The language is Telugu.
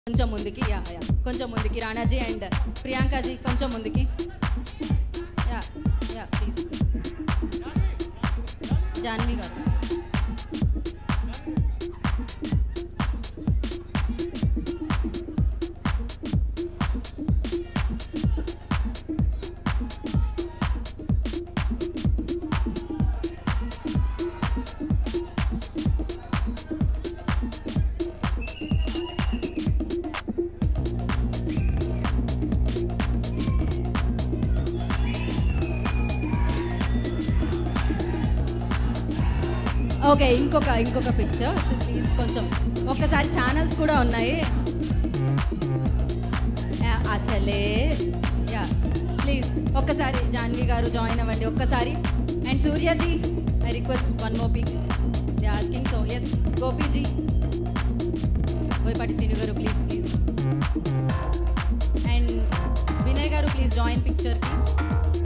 కొంచెం ముందుకి యా యా కొంచెం ముందుకి రాణాజీ అండ్ ప్రియాంకాజీ కొంచెం ముందుకి యా యా ప్లీజ్ జాన్వి గారు ఓకే ఇంకొక ఇంకొక పిక్చర్ సో ప్లీజ్ కొంచెం ఒక్కసారి ఛానల్స్ కూడా ఉన్నాయి యా, అసలే యా ప్లీజ్ ఒక్కసారి జాన్వి గారు జాయిన్ అవ్వండి ఒక్కసారి and Suryaji I request one more pic they asking so yes Gopiji Boyapati Seenu గారు ప్లీజ్ ప్లీజ్ అండ్ వినయ్ గారు ప్లీజ్ జాయిన్ పిక్చర్కి